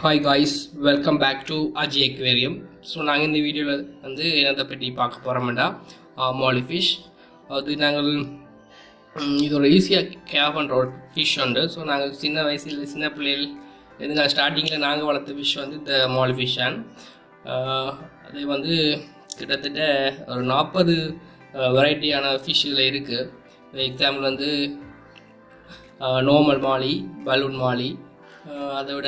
hi guys welcome back to Aji aquarium so நாங்கள் இந்த வீடியோவில் வந்து என்னத்தை பற்றி பார்க்க போகிறோம்டா மாலி ஃபிஷ் அது நாங்கள் ம், இது ஒரு ஈஸியாக கேர் பண்ணுற ஒரு ஃபிஷ் உண்டு ஸோ நாங்கள் சின்ன வயசில் சின்ன பிள்ளைகள் இது நான் ஸ்டார்டிங்கில் நாங்கள் வளர்த்த ஃபிஷ் வந்து இந்த மாலி ஃபிஷ் ஆன் அது வந்து கிட்டத்தட்ட ஒரு நாற்பது வெரைட்டியான ஃபிஷ் இதில் இருக்குது எக்ஸாம்பிள் வந்து நார்மல் மாலி பலூன் மாலி அஹ் அதோட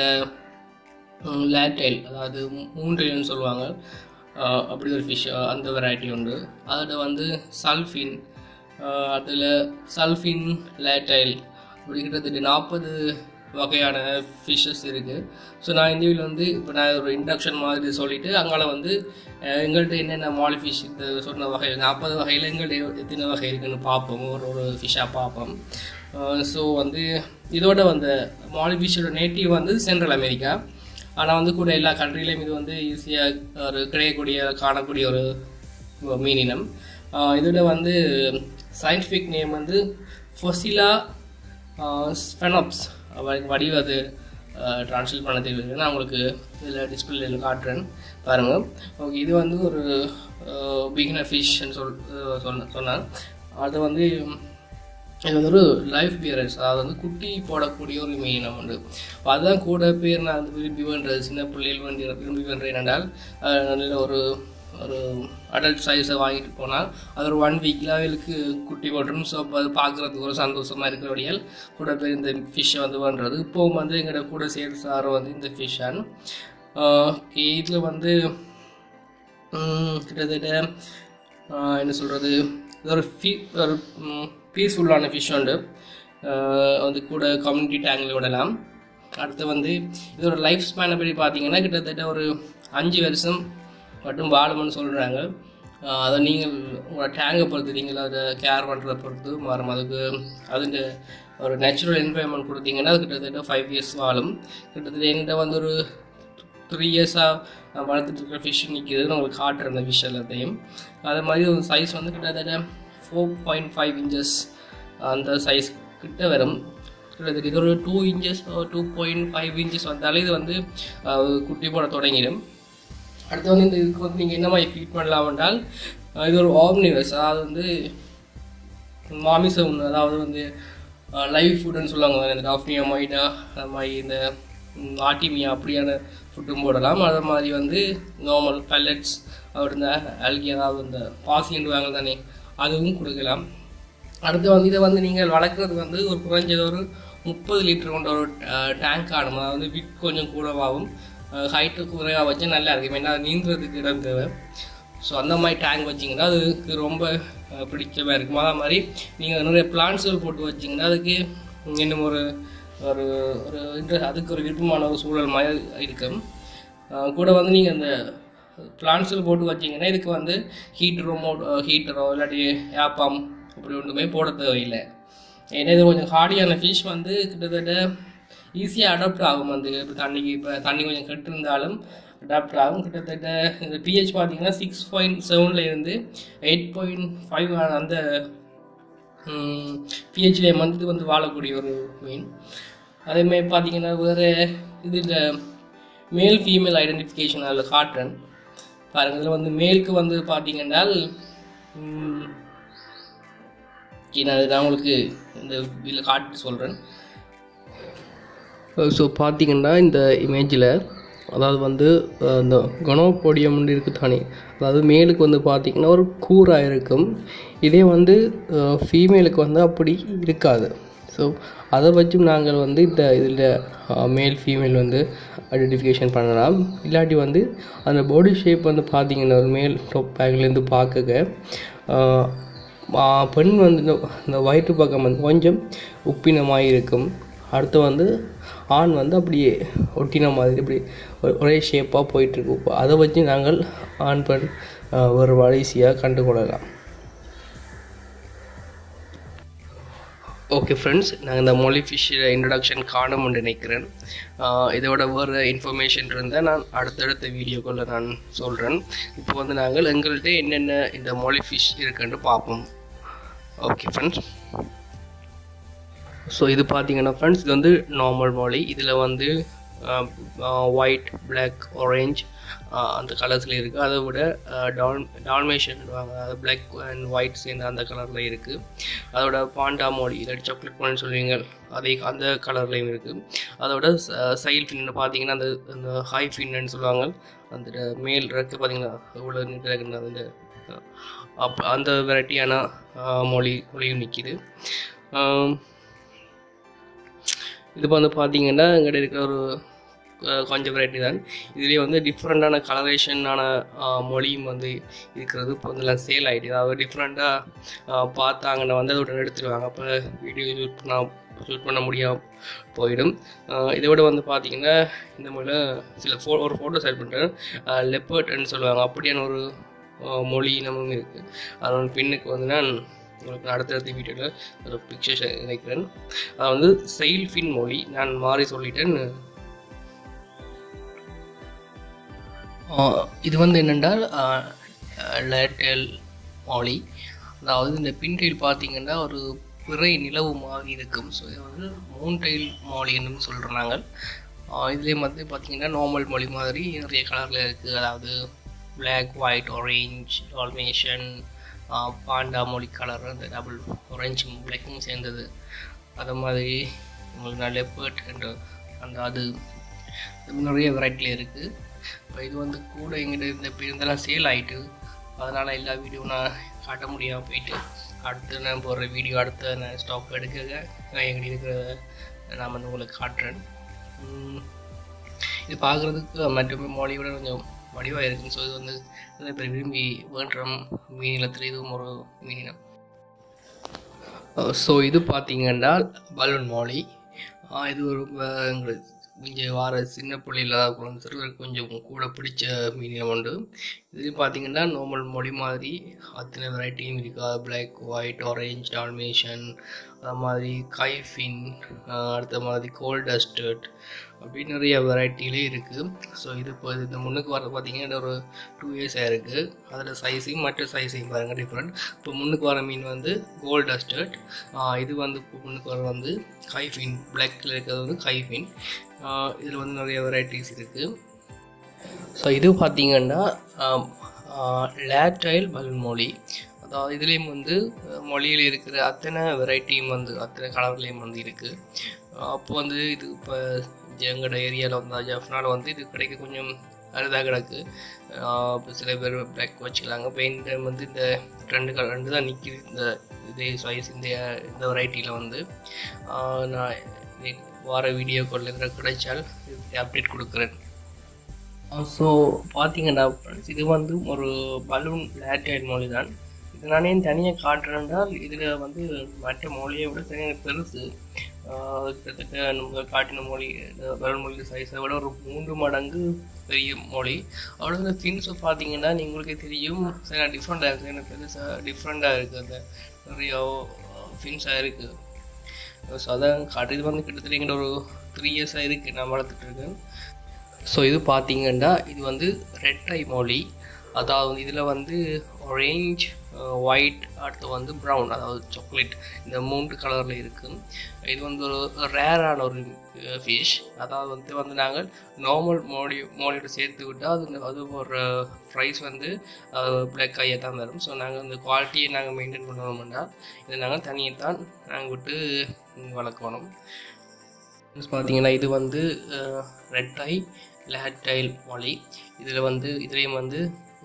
லேட்டைல் அதாவது மூன்றில்னு சொல்லுவாங்க அஹ் அப்படி ஒரு ஃபிஷ் அந்த வெரைட்டி உண்டு அதில் வந்து சல்ஃபின் அதில் சல்ஃபின் லேட்டைல் அப்படி கிட்டத்தட்ட நாற்பது வகையான ஃபிஷ்ஷஸ் இருக்குது ஸோ நான் இந்த வீடியோ வந்து இப்போ நான் ஒரு இன்ட்ரக்ஷன் மாதிரி சொல்லிவிட்டு அங்கால வந்து அஹ் எங்கள்கிட்ட என்னென்ன மாலி ஃபிஷ் இந்த சொன்ன வகையில் நாற்பது வகையில் எங்கள்கிட்ட எத்தனை வகை இருக்குன்னு பார்ப்போம் ஒரு ஒரு ஃபிஷ்ஷாக பார்ப்போம் ஸோ வந்து இதோட வந்து மாலி ஃபிஷ்ஷோட நேட்டிவ் வந்து சென்ட்ரல் அமெரிக்கா ஆனால் வந்து கூட எல்லா கண்ட்ரிலையும் இது வந்து ஈஸியாக ஒரு கிடைக்கக்கூடிய காணக்கூடிய ஒரு மீனினம் ஆஹ் இதோட வந்து சயின்டிஃபிக் நேம் வந்து ஃபொசிலா ஸ்பெனப்ஸ் வடிவ அது ட்ரான்ஸ்லேட் பண்ண தெரியல நான் உங்களுக்கு இதில் டிஸ்பிளேல காட்டுறேன் பாருங்கள் ஓகே இது வந்து ஒரு பிகினர் ஃபிஷ்ன்னு சொல் சொன்ன சொன்னான் அது வந்து இது வந்து ஒரு லைஃப் பியரன்ஸ் அதாவது வந்து குட்டி போடக்கூடிய ஒரு மீனம் உண்டு அப்ப அதுதான் கூட பேர் நான் வந்து விரும்பி வேண்டது சின்ன பிள்ளைகள் வேண்டி விரும்பி வேண்டேன் என்றால் அஹ், நல்ல ஒரு ஒரு அடல்ட் சைஸை வாங்கிட்டு போனால் அது ஒரு ஒன் வீக்கில் அவங்களுக்கு குட்டி போட்டுரும் ஸோ அப்போ அது பார்க்குறதுக்கு ஒரு சந்தோஷமாக இருக்கிறபடியால் கூட பேர் இந்த ஃபிஷ்ஷை வந்து பண்ணுறது இப்போவும் வந்து எங்களோட கூட சேல்ஸ் ஆரம் வந்து இந்த ஃபிஷ்ஷான் இதில் வந்து ம், கிட்டத்தட்ட ஆஹ், என்ன சொல்கிறது இது ஒரு ஃபீ ஒரு பீஸ்ஃபுல்லான ஃபிஷ் உண்டு ஆஹ், வந்து கூட கம்யூனிட்டி டேங்கில் விடலாம் அடுத்து வந்து இதோட லைஃப் ஸ்பேனை படி பார்த்தீங்கன்னா கிட்டத்தட்ட ஒரு அஞ்சு வருஷம் மட்டும் வாழும்னு சொல்கிறாங்க அதை நீங்கள் உங்களோட டேங்கை பொறுத்து நீங்கள் அதை கேர் பண்ணுறதை பொறுத்து மாறும் அதுக்கு அதுக்கு ஒரு நேச்சுரல் என்வாயன்மெண்ட் கொடுத்தீங்கன்னா அது கிட்டத்தட்ட ஃபைவ் இயர்ஸ் வாழும் கிட்டத்தட்ட என்கிட்ட வந்து ஒரு த்ரீ இயர்ஸாக வளர்த்துட்டு இருக்கிற ஃபிஷ் நிற்கிது உங்களுக்கு காட்டுறேன் அந்த ஃபிஷ் எல்லாத்தையும் அது மாதிரி ஒரு சைஸ் வந்து கிட்டத்தட்ட ஃபோர் பாயிண்ட் ஃபைவ் இன்ச்சஸ் அந்த சைஸ் கிட்ட வரும் கிட்டத்தட்ட இது ஒரு two inches two point five inches வந்தாலே இது வந்து அஹ், குட்டி போட தொடங்கிடும் அடுத்து வந்து இந்த இதுக்கு வந்து நீங்கள் என்ன மாதிரி ஃபீட் பண்ணலாம் என்றால் அஹ், இது ஒரு ஆம்னிவஸ் அதாவது வந்து மாமிச உணவு அதாவது வந்து லைவ் ஃபுட்டுன்னு சொல்லுவாங்க இந்த டாஃப்னியா மைடா அந்த மாதிரி இந்த ம், ஆட்டிமியா அப்படியான ஃபுட்டும் போடலாம் அது மாதிரி வந்து நார்மல் பல்லட்ஸ் அப்படி இந்த அல்கி அதாவது இந்த பாசின்டுவாங்க தானே அதுவும் கொடுக்கலாம் அடுத்து வந்து இதை வந்து நீங்கள் வளர்க்குறது வந்து ஒரு குறைஞ்சது ஒரு முப்பது லிட்டர் கொண்ட ஒரு டேங்க் ஆடும் அதாவது விட் கொஞ்சம் கூடவாகும் ஹைட்டு குறைவாக வச்சா நல்லா இருக்கும் ஏன்னா அது நீந்துறதுக்கு இடம் தேவை ஸோ அந்த மாதிரி டேங்க் வச்சிங்கன்னா அதுக்கு ரொம்ப அஹ், பிடிச்சமாக இருக்கும் அதே மாதிரி நீங்கள் நிறைய பிளான்ட்ஸ்கள் போட்டு வச்சிங்கன்னா அதுக்கு இன்னும் ஒரு ஒரு ஒரு இன்ட்ரெஸ்ட் அதுக்கு ஒரு விருப்பமான ஒரு சூழல் மாதிரி இருக்கும் அஹ், கூட வந்து நீங்கள் அந்த பிளான்ட்ஸில் போட்டு வச்சிங்கன்னா இதுக்கு வந்து ஹீட்டரோ மோ ஹீட்டரோ இல்லாட்டி ஏப்பாம் அப்படி ஒன்றுமே போட தேவையில்லை ஏன்னா இது கொஞ்சம் ஹார்டியான ஃபிஷ் வந்து கிட்டத்தட்ட ஈஸியாக அடாப்ட் ஆகும் வந்து இப்போ தண்ணிக்கு இப்போ தண்ணி கொஞ்சம் கெட்டு இருந்தாலும் அடாப்ட் ஆகும் கிட்டத்தட்ட இந்த பிஹெச் பார்த்தீங்கன்னா சிக்ஸ் பாயிண்ட் செவனில் இருந்து எயிட் பாயிண்ட் ஃபைவ் அந்த பிஹெச்லே வந்து இது வந்து வாழக்கூடிய ஒரு மீன் அதேமாதிரி பார்த்தீங்கன்னா வேறு இதில் மேல் ஃபீமேல் ஐடென்டிஃபிகேஷன் அதில் காட்டுறேன் பாருங்கள் இதில் வந்து மேலுக்கு வந்து பார்த்தீங்கன்னா ம், நான் நான் உங்களுக்கு இந்த இதில் காட்டு சொல்கிறேன் ஸோ பார்த்தீங்கன்னா இந்த இமேஜில் அதாவது வந்து அஹ், இந்த கனோபோடியம் இருக்குது தானே அதாவது மேலுக்கு வந்து பார்த்தீங்கன்னா ஒரு கூராக இருக்கும் இதே வந்து ஃபீமேலுக்கு வந்து அப்படி இருக்காது ஸோ அதை வச்சும் நாங்கள் வந்து இந்த இதில் மேல் ஃபீமேல் வந்து ஐடென்டிஃபிகேஷன் பண்ணலாம் இல்லாட்டி வந்து அந்த பாடி ஷேப் வந்து பார்த்தீங்கன்னா ஒரு மேல் டாப் பேக்லேருந்து பார்க்க அஹ், ஆ, பெண் வந்து இந்த இந்த வயிற்று பக்கம் வந்து கொஞ்சம் உப்பினமாக இருக்கும் அடுத்து வந்து ஆண் வந்து அப்படியே ஒட்டின மாதிரி இப்படி ஒ- ஒரே ஷேப்பாக போயிட்டுருக்கும் அதை வச்சு நாங்கள் ஆண் பெண் ஆ, ஒரு ஈஸியாக கண்டுகொள்ளலாம் ஓகே ஃப்ரெண்ட்ஸ் நாங்கள் இந்த மொழி ஃபிஷ் இன்ட்ரடக்ஷன் காணும்னு நினைக்கிறேன் ஆஹ் இதோட வேறு இன்ஃபர்மேஷன் இருந்தால் நான் அடுத்தடுத்த வீடியோக்குள்ளே நான் சொல்கிறேன் இப்போ வந்து நாங்கள் எங்கள்கிட்ட என்னென்ன இந்த மொழி ஃபிஷ் இருக்குன்னு பார்ப்போம் ஓகே ஃப்ரெண்ட்ஸ் ஸோ இது பார்த்தீங்கன்னா ஃப்ரெண்ட்ஸ் இது வந்து நார்மல் மொழி இதில் வந்து ஒயிட் பிளாக் ஆரஞ்ச் அந்த கலர்ஸில் இருக்குது அதை விட டால் டால்மேஷன் அது பிளாக் அண்ட் ஒயிட் சேர்ந்த அந்த கலரில் இருக்குது அதோட பாண்டா மோடி இல்லாட்டி சாக்லேட் மோடின்னு சொல்லுவீங்க அதே அந்த கலர்லேயும் இருக்குது அதோட சைல் ஃபின்னு பார்த்தீங்கன்னா அந்த அந்த ஹை ஃபின்னு சொல்லுவாங்க அந்த மேல் ரெக்கு பார்த்தீங்கன்னா இவ்வளோ நீட்டாக இருக்குது அந்த அப் அந்த வெரைட்டியான மொழி மொழியும் நிற்கிது இது வந்து பார்த்தீங்கன்னா எங்கிட்ட இருக்கிற ஒரு கொஞ்சம் வெரைட்டி தான் இதுலேயே வந்து டிஃப்ரெண்ட்டான கலரேஷனான மொழியும் வந்து இருக்கிறது இப்போ வந்து எல்லாம் சேல் ஆகிட்டு அதாவது டிஃப்ரெண்ட்டாக பார்த்தாங்கன்னா வந்து அதோட எடுத்துருவாங்க அப்போ வீடியோ ஷூட் பண்ண ஷூட் பண்ண முடியாமல் போயிடும் இதை விட வந்து பார்த்தீங்கன்னா இந்த மொழியில் சில ஃபோ ஒரு ஃபோட்டோ செட் பண்ணுறேன் லெப்பர்ட்னு சொல்லுவாங்க அப்படியான ஒரு மொழி இனமும் இருக்குது அதோட பின்னுக்கு வந்து நான் உங்களுக்கு அடுத்தடுத்த வீடியோவில் ஒரு பிக்சர்ஸ் நினைக்கிறேன் அது வந்து செயில்ஃபின் மொழி நான் மாறி சொல்லிட்டேன் இது வந்து என்னென்றால் லேட்டல் மொழி அதாவது இந்த பின்டைல் பார்த்தீங்கன்னா ஒரு பிறை நிலவு மாதிரி இருக்கும் ஸோ இது வந்து மூன்டைல் மொழின்னு சொல்கிறோம் நாங்கள் இதுலேயே வந்து பார்த்தீங்கன்னா நார்மல் மொழி மாதிரி நிறைய கலரில் இருக்குது அதாவது black white orange dalmatian panda molly colour அந்த டபுள் ஆரஞ்சு பிளாக்கும் சேர்ந்தது அது மாதிரி உங்களுக்கு நான் லெப்பர்ட் என்ற அந்த அது நிறைய வெரைட்டியில் இருக்குது இப்போ இது வந்து கூட எங்கிட்ட இந்த இதெல்லாம் சேல் ஆகிட்டு அதனால் எல்லா வீடியோ நான் காட்ட முடியாமல் போயிட்டு அடுத்து நான் போடுற வீடியோ அடுத்த நான் ஸ்டாக் எடுக்க எங்கிட்ட இருக்கிற நான் வந்து உங்களுக்கு காட்டுறேன் இது பார்க்குறதுக்கு மட்டுமே மொழியோட கொஞ்சம் வடிவாக இருக்குன்னு ஸோ இது வந்து நிறைய பேர் விரும்பி வேண்டுற மீனிலத்தில் இதுவும் ஒரு மீனினம் ஸோ இது பார்த்தீங்கன்னா பலூன் மோலி இது ஒரு எங்களுக்கு இங்கே வார சின்ன பிள்ளையில் குழந்தை சிறுவர் கொஞ்சம் கூட பிடிச்ச மீனியம் உண்டு இது பார்த்தீங்கன்னா நார்மல் மொழி மாதிரி அத்தனை வெரைட்டியும் இருக்குது பிளாக் ஒயிட் ஆரேஞ்ச் டால்மேஷன் அது மாதிரி கைஃபின் அடுத்த மாதிரி கோல்ட் டஸ்டர்ட் அப்படி நிறைய வெரைட்டிலே இருக்குது ஸோ இது இப்போ இந்த முன்னுக்கு வர பார்த்தீங்கன்னா ஒரு டூ இயர்ஸாக இருக்குது அதில் சைஸையும் மற்ற சைஸையும் பாருங்கள் டிஃப்ரெண்ட் இப்போ முன்னுக்கு வர மீன் வந்து கோல்ட் டஸ்டர்ட் இது வந்து இப்போ முன்னுக்கு வர வந்து கைஃபின் பிளாக்கில் இருக்கிறது வந்து கைஃபின் இதில் வந்து நிறைய வெரைட்டிஸ் இருக்குது ஸோ இது பார்த்திங்கன்னா லேட்டைல் பலூன் மொழி அதாவது இதுலேயும் வந்து மொழியில் இருக்கிற அத்தனை வெரைட்டியும் வந்து அத்தனை கலர்லேயும் வந்து இருக்குது அப்போ வந்து இது இப்போ எங்களோட ஏரியாவில் வந்து ஜஃப்னால் வந்து இது கிடைக்க கொஞ்சம் அரிதாக கிடக்கு இப்போ சில பேர் பிளாக் வச்சுக்கலாங்க பெயின் டைம் வந்து இந்த ரெண்டு கலர் ரெண்டு தான் நிற்கிது இந்த இதே சைஸ் இந்த இந்த வெரைட்டியில் வந்து நான் வார வீடியோ காலில் இருக்கிற கிடைச்சால் அப்டேட் கொடுக்குறேன் ஸோ பார்த்தீங்கன்னா ஃப்ரெண்ட்ஸ் இது வந்து ஒரு பலூன் லேட்டைட் மொழி தான் இது நானே தனியாக காட்டுறேன்றால் இதில் வந்து மற்ற மொழியை விட தனியாக பெருசு கிட்டத்தட்ட நம்ம காட்டின மொழி இந்த பலூன் மொழி சைஸை விட ஒரு மூன்று மடங்கு பெரிய மொழி அவ்வளோ ஃபின்ஸை பார்த்தீங்கன்னா நீங்களுக்கே தெரியும் சில டிஃப்ரெண்ட்டாக இருக்குது எனக்கு பெருசாக டிஃப்ரெண்ட்டாக இருக்குது அந்த நிறைய ஃபின்ஸாக இருக்குது ஸோ அதான் காட்டு இது வந்து கிட்டத்தட்ட எங்கிட்ட ஒரு த்ரீ இயர்ஸாக இருக்குது நான் வளர்த்துட்டு இருக்கேன் ஸோ இது பார்த்தீங்கன்னா இது வந்து ரெட் ஐ மொழி அதாவது இதில் வந்து ஆரேஞ்ச் ஒயிட் அடுத்து வந்து ப்ரௌன் அதாவது சாக்லேட் இந்த மூன்று கலரில் இருக்குது இது வந்து ஒரு ரேரான ஒரு ஃபிஷ் அதாவது வந்து வந்து நாங்கள் நார்மல் மோடி மோடியோட சேர்த்து விட்டால் அது அது ஒரு ப்ரைஸ் வந்து பிளாக் ஐயாக தான் வரும் ஸோ நாங்கள் இந்த குவாலிட்டியை நாங்கள் மெயின்டைன் பண்ணணும்னா இதை நாங்கள் தனியாக தான் நாங்கள் விட்டு வளர்க்கணும் பார்த்தீங்கன்னா இது வந்து ரெட் ஐ லேட்டைல் மொழி இதில் வந்து இதுலேயும் வந்து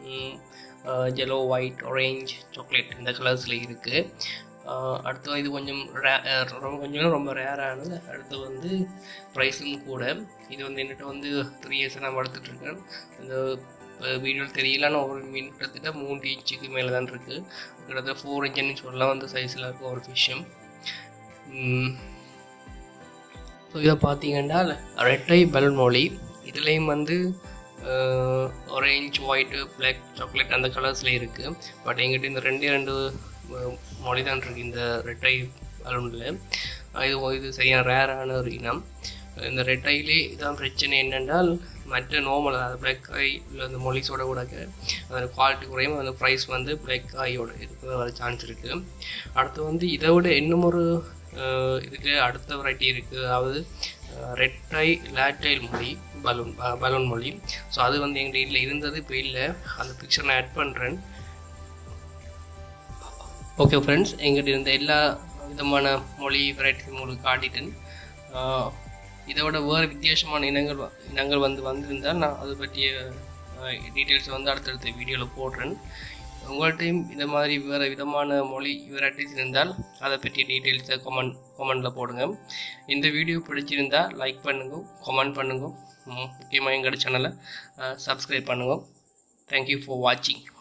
ஜெலோ ஒயிட் ஆரேஞ்ச் சாக்லேட் இந்த கலர்ஸில் இருக்குது அடுத்து இது கொஞ்சம் ரே ரொம்ப கொஞ்சம் ரொம்ப ரேரானது அடுத்து வந்து ப்ரைஸும் கூட இது வந்து என்கிட்ட வந்து த்ரீ இயர்ஸாக நான் வளர்த்துட்ருக்கேன் இந்த வீடியோவில் தெரியலன்னு ஒரு மீன் கிட்டத்தட்ட மூன்று இன்ச்சுக்கு மேலே தான் இருக்குது கிட்டத்தட்ட ஃபோர் இன்ச்சுன்னு சொல்லலாம் அந்த சைஸில் இருக்கும் ஒரு ஃபிஷ்ஷும் ஸோ இதை பார்த்தீங்கன்னா ரெட்டை பலூன் மொழி இதுலேயும் வந்து ஆரேஞ்ச் ஒயிட்டு பிளாக் சாக்லேட் அந்த கலர்ஸில் இருக்குது பட் எங்கிட்ட இந்த ரெண்டே ரெண்டு மொழி தான் இருக்குது இந்த ரெட்டை பலூனில் இது இது சரியான ரேரான ஒரு இனம் இந்த ரெட்டையிலே இதான் பிரச்சனை என்னென்றால் மற்ற நார்மல் பிளாக் ஐயில் அந்த மொழிஸோட கூட அந்த குவாலிட்டி குறையும் அந்த ப்ரைஸ் வந்து பிளாக் ஐயோட இருக்கிற வர சான்ஸ் இருக்குது அடுத்து வந்து இதை விட இன்னும் ஒரு இதுக்கு அடுத்த வெரைட்டி இருக்குது அதாவது ரெட்டை லேட்டைல் மொழி பலூன் பலூன் மொழி ஸோ அது வந்து எங்கள் வீட்டில் இருந்தது இப்போ இல்லை அந்த பிக்சர் நான் ஆட் பண்ணுறேன் ஓகே ஃப்ரெண்ட்ஸ் எங்கிட்ட இருந்த எல்லா விதமான மொழி வெரைட்டி உங்களுக்கு காட்டிட்டேன் ஆஹ் இதை விட வேறு வித்தியாசமான இனங்கள் வ- இனங்கள் வந்து வந்திருந்தால் நான் அதை பற்றிய டீட்டெயில்ஸை வந்து அடுத்தடுத்த வீடியோவில் போடுறேன் உங்கள்கிட்டையும் இந்த மாதிரி வேறு விதமான மொழி வெரைட்டிஸ் இருந்தால் அதை பற்றிய டீட்டெயில்ஸை கமெண்ட் கமெண்டில் போடுங்க இந்த வீடியோ பிடிச்சிருந்தா லைக் பண்ணுங்க கமெண்ட் பண்ணுங்க முக்கியமாக எங்களோட சேனலை சப்ஸ்கிரைப் பண்ணுங்க தேங்க்யூ ஃபார் வாட்சிங்